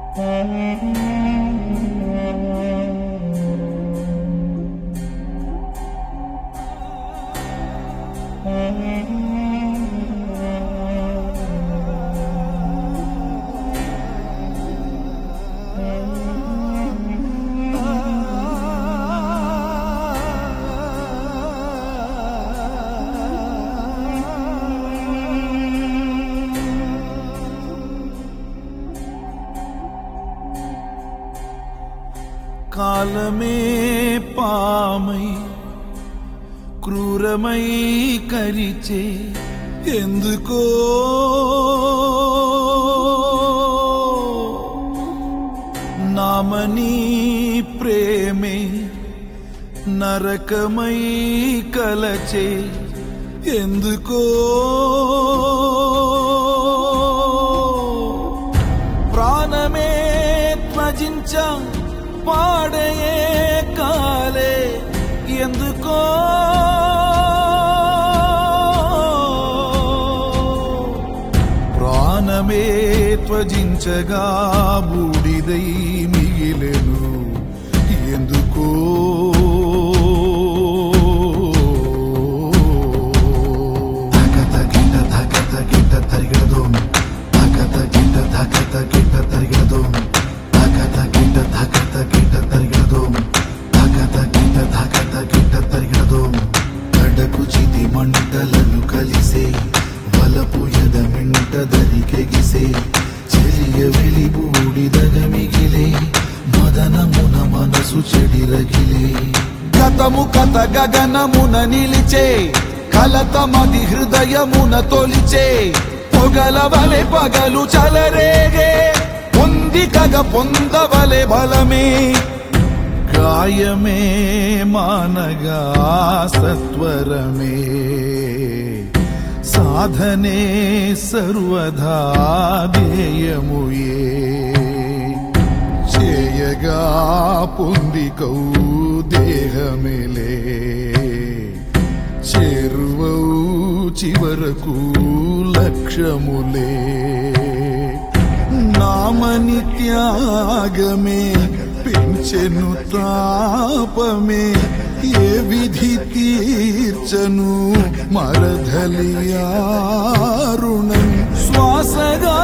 కాలమే పామై క్రూరమై కరిచే ఎందుకో నామని ప్రేమే నరకమై కలచే ఎందుకో ప్రాణమే త్వజించ పాడయే కాలే ఎందుకో ప్రాణమే త్వజించగా బూడిదై మిగిలెను ఎందుకో ధకత గిట ధకత గిట తరిగడదోం ధకత గిట ధకత గిట తరిగడదోం ధకత గిట ధకత గిట తరిగడదోం ధకత గిట ధకత గిట తరిగడదోం కడకు చితి మంటలను కలిసే వలపు ఎద మింట దరికెగిసే చెలియ వెలి బూడిదగ మిగిలే మదనమున మనసు చెడిరగిలే గతము కథ గగనమున నిలిచే కలత మది హృదయమున తొలిచే పొగలవలె పగలు చలరేగే పొంది కగ పొందవలె బలమే గాయమే మానగా సత్వరమే సాధనే సర్వదా ధ్యేయముయే చేయగా పొందికౌ దేహమిలే చేరువౌ చివరకు లక్ష్యములే నామని త్యాగమే పెంచెను తాపమే ఏ విధి తీర్చను మరధలియారుణం శ్వాసగా